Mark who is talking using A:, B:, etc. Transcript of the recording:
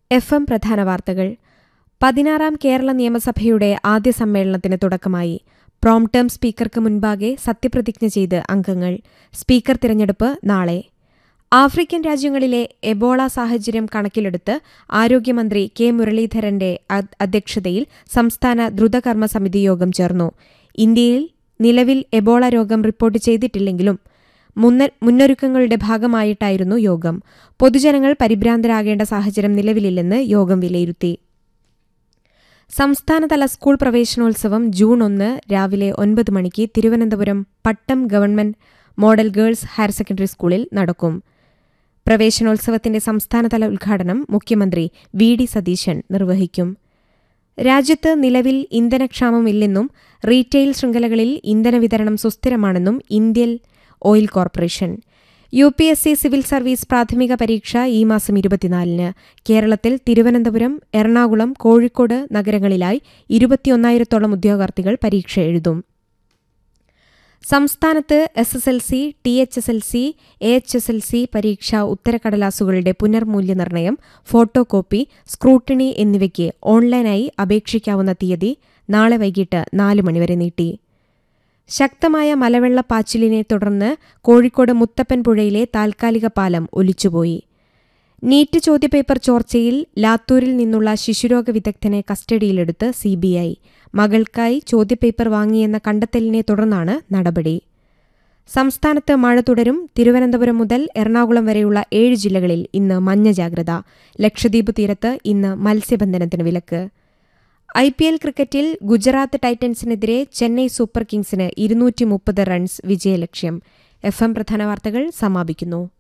A: F M പ്രധാന വാർത്തകൾ പതിനാറാം കേരള നിയമസഭയുടെ ആദ്യ സമ്മേളനത്തിന് തുടക്കമായി പ്രോം ടേം സ്പീക്കർക്ക് മുൻപാകെ സത്യപ്രതിജ്ഞ ചെയ്ത് അംഗങ്ങൾ സ്പീക്കർ തിരഞ്ഞെടുപ്പ് നാളെ ആഫ്രിക്കൻ രാജ്യങ്ങളിലെ എബോള സാഹചര്യം കണക്കിലെടുത്ത് ആരോഗ്യമന്ത്രി കെ മുരളീധരന്റെ അ- അധ്യക്ഷതയിൽ സംസ്ഥാന ദ്രുതകർമ്മ സമിതി യോഗം ചേർന്നു ഇന്ത്യയിൽ നിലവിൽ എബോള രോഗം റിപ്പോർട്ട് ചെയ്തിട്ടില്ലെങ്കിലും മുന്ന- മുന്നൊരുക്കങ്ങളുടെ ഭാഗമായിട്ടായിരുന്നു യോഗം പൊതുജനങ്ങൾ പരിഭ്രാന്തരാകേണ്ട സാഹചര്യം നിലവിലില്ലെന്ന് യോഗം വിലയിരുത്തി സംസ്ഥാനതല സ്കൂൾ പ്രവേശനോത്സവം ജൂൺ ഒന്ന് രാവിലെ ഒൻപത് മണിക്ക് Thiruvananthapuram Pattom government model girls higher secondary സ്കൂളിൽ നടക്കും പ്രവേശനോത്സവത്തിന്റെ സംസ്ഥാനതല ഉദ്ഘാടനം മുഖ്യമന്ത്രി വി ഡി സതീശൻ നിർവഹിക്കും രാജ്യത്ത് നിലവിൽ ഇന്ധനക്ഷാമമില്ലെന്നും റീറ്റെയിൽ ശൃംഖലകളിൽ ഇന്ധന വിതരണം സുസ്ഥിരമാണെന്നും Indian Oil Corporation U P S C civil service പ്രാഥമിക പരീക്ഷ ഈ മാസം ഇരുപത്തിനാലിന് കേരളത്തിൽ തിരുവനന്തപുരം എറണാകുളം കോഴിക്കോട് നഗരങ്ങളിലായി ഇരുപത്തിയൊന്നായിരത്തോളം ഉദ്യോഗാർത്ഥികൾ പരീക്ഷ എഴുതും സംസ്ഥാനത്ത് S S L C T H S L C A H S L C പരീക്ഷാ ഉത്തരക്കടലാസുകളുടെ പുനർമൂല്യനിർണ്ണയം ഫോട്ടോ കോപ്പി സ്ക്രൂട്ടിനി എന്നിവയ്ക്ക് ഓൺലൈനായി അപേക്ഷിക്കാവുന്ന തീയതി നാളെ വൈകിട്ട് നാല് മണിവരെ നീട്ടി ശക്തമായ മലവെള്ളപ്പാച്ചിലിനെ തുടർന്ന് കോഴിക്കോട് മുത്തപ്പൻ പുഴയിലെ താൽക്കാലിക പാലം ഒലിച്ചുപോയി നീറ്റ് ചോദ്യപേപ്പർ ചോർച്ചയിൽ ലാത്തൂരിൽ നിന്നുള്ള ശിശുരോഗ വിദഗ്ധനെ കസ്റ്റഡിയിലെടുത്ത് സിബിഐ മകൾക്കായി ചോദ്യപേപ്പർ വാങ്ങിയെന്ന കണ്ടെത്തലിനെ തുടർന്നാണ് നടപടി സംസ്ഥാനത്ത് മഴ തുടരും തിരുവനന്തപുരം മുതൽ എറണാകുളം വരെയുള്ള ഏഴ് ജില്ലകളിൽ ഇന്ന് മഞ്ഞ ജാഗ്രത ലക്ഷദ്വീപ് തീരത്ത് ഇന്ന് മത്സ്യബന്ധനത്തിന് വിലക്ക് ഐ പി എൽ ക്രിക്കറ്റിൽ ഗുജറാത്ത് ടൈറ്റൻസിനെതിരെ ചെന്നൈ സൂപ്പർ കിങ്സിന് ഇരുന്നൂറ്റി മുപ്പത് റൺസ് വിജയലക്ഷ്യം എഫ് എം പ്രധാന വാർത്തകൾ സമാപിക്കുന്നു